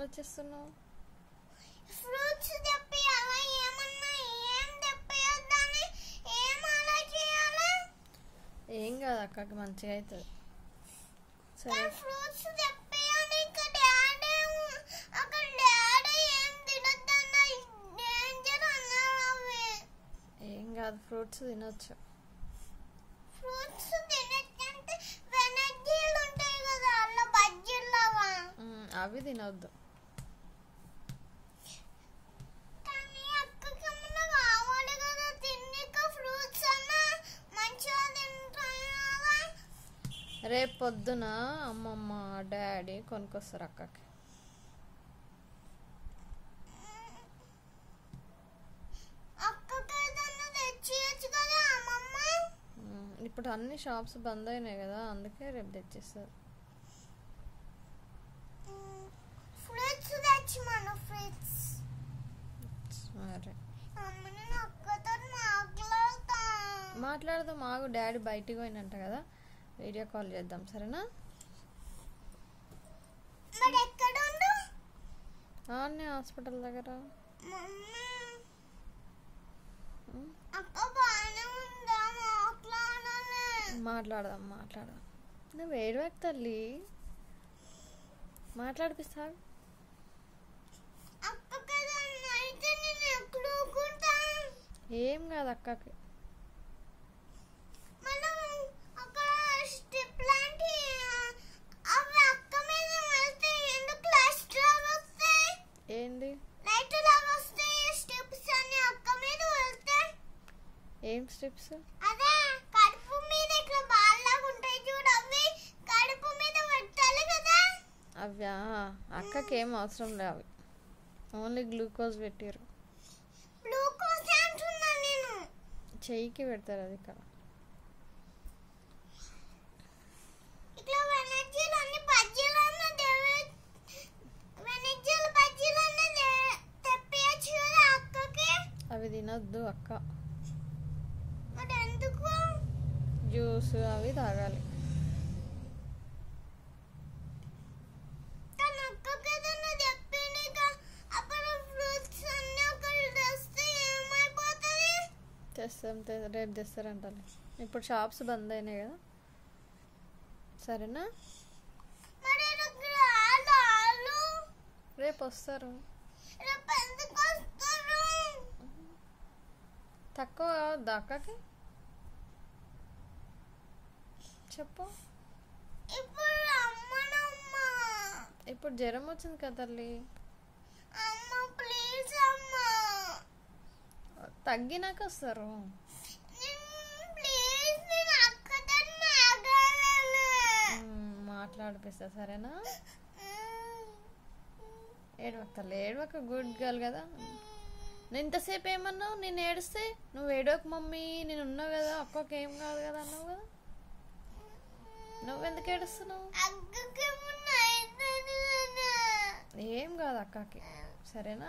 ఆలోచిస్తున్నావు ఫ్రూట్స్ తెప్పియాలా ఏమన్నా ఏం తెప్పియొద్దని ఏం అలా చేయాలా ఏం కాదు అక్కకి మంచిగా అవుతుంది సరే కానీ ఫ్రూట్స్ తెప్పియాలి ఇక్కడ డాడీ అక్కడ డాడీ ఏం తినొద్దన్న డేంజర్ అన్నారు అవి ఏం కాదు ఫ్రూట్స్ తినొచ్చు ఫ్రూట్స్ తినొచ్చంటే వెనర్జీలు ఉంటాయి కదా అలా బజ్జీలాగా మ్, అవి తినొద్దు కానీ అక్కకి ఏమన్నా కావాలి కదా తిన్నాక ఫ్రూట్స్ అన్నా మంచిగా తింటాయి కదా రేపు పొద్దున అమ్మమ్మ డాడీ కొనుక్కొస్తారు అక్కకి అక్కకి ఏదన్నా తెచ్చియచ్చు కదా అమ్మమ్మ మ్, ఇప్పుడు అన్ని షాప్స్ బంద్ అయినాయి కదా అందుకే రేపు తెచ్చిస్తారు ఫ్రూట్స్ తెచ్చి మన ఫ్రూట్స్ సరే అమ్మని అక్కతో మాట్లాడతా మాట్లాడదాం ఆగు డాడీ బయటికి పోయినంట కదా వీడియో కాల్ చేద్దాం సరేనా మరి ఎక్కడ ఉండు ఆన్నే హాస్పిటల్ దగ్గర మమ్మీ మ్, అక్క బాగానే ఉందా మాట్లాడాలి మాట్లాడదాం మాట్లాడదాం నువ్వు ఏడవకు తల్లి మాట్లాడిపిస్తా అక్క కదా అయితే నేను ఎక్కడ ఊరుకుంటా ఏం కాదు అక్కకి మనం అక్కడ స్టెప్ లాంటి అవి అక్క మీద వెళ్తే ఎందుకు లాస్ట్ లాగా వస్తాయి ఏంది లైట్ లాగా వస్తాయి స్టెప్స్ అని అక్క మీద వెళ్తే ఏం స్టెప్స్ అదే కడుపు మీద ఇట్లా బాల్లాగా ఉంటాయి చూడు అవి కడుపు మీద పెట్టాలి కదా అవ్యా అక్కకి ఏం అవసరం లే అవి ఓన్లీ గ్లూకోజ్ పెట్టారు గ్లూకోజ్ అంటున్నా నేను చెయ్యికి పెడతారు అది ఇక్కడ ఇట్లా వెనర్జీలు అన్ని బజ్జీలు అన్న వెనర్జీలు బజ్జీలు అన్న తెప్పియచ్చు కదా అక్కకి అవి తినొద్దు అక్క మరి ఎందుకు జ్యూస్ అవి తాగాలి తన అక్కకి ఏదన్నా తెప్పినాక అప్పుడు ఫ్రూట్స్ అన్ని అక్కడ తెస్తే ఏమైపోతుంది తెస్తాం తె- రేపు తెస్తారంటాలి ఇప్పుడు షాప్స్ బంద్ అయినాయి కదా సరేనా మరి ఇక్కడ ఆలు ఆలు రేపు వస్తారు రేపు ఎందుకు వస్తారు తక్కువ కావద్దా అక్కకి చెప్పు ఇప్పుడు అమ్మనమ్మ ఇప్పుడు జ్వరం వచ్చింది కదా తల్లి అమ్మ ప్లీజ్ అమ్మ తగ్గినాక వస్తారు ప్లీజ్ నేను అక్కతో మాట్లాడాలి మ్మ్, మాట్లాడిపిస్తా సరేనా ఏడవక తల్లి ఏడవక గుడ్ గర్ల్ కదా నేను ఇంతసేపు ఏమన్నావు నేను ఏడిస్తే నువ్వు ఏడవక మమ్మీ నేను ఉన్నావు కదా అక్కకి ఏం కాదు కదా అన్నావు కదా నువ్వెందుకు ఏడుస్తున్నావు అక్కకి ఏమన్నా అవుతుంది కదా ఏం కాదు అక్కకి సరేనా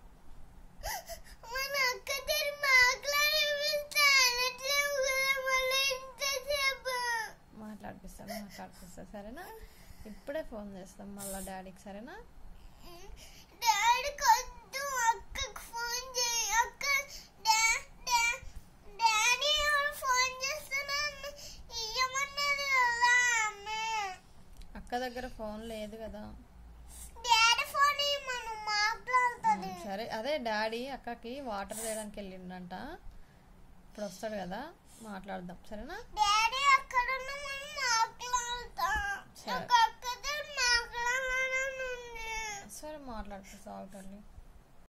మన అక్కతో మాట్లాడిపిస్తే అనట్లేవు కదా మళ్ళీ ఇంతసేపు మాట్లాడిపిస్తా మాట్లాడిపిస్తా సరేనా ఇప్పుడే ఫోన్ చేస్తాం మళ్ళీ డాడీకి సరేనా డాడీ కొద్దు అక్కకు ఫోన్ చేయి అక్క డా- డా- డాడీ ఎవరు ఫోన్ చేస్తున్నాను ఇయ్యమన్నది కదా అమ్మే అక్క దగ్గర ఫోన్ లేదు కదా డాడీ ఫోన్ మనం మాట్లాడుతుంది మ్మ్, సరే అదే డాడీ అక్కకి వాటర్ తేయడానికి వెళ్ళిండంట ఇప్పుడు వస్తాడు కదా మాట్లాడదాం సరేనా డాడీ అక్కడ ఉన్న మనం మాట్లాడతాం సరే. నాకు అక్కతో మాట్లాడాలని ఉంది సరే మాట్లాడిపిస్తా ఆగు తల్లి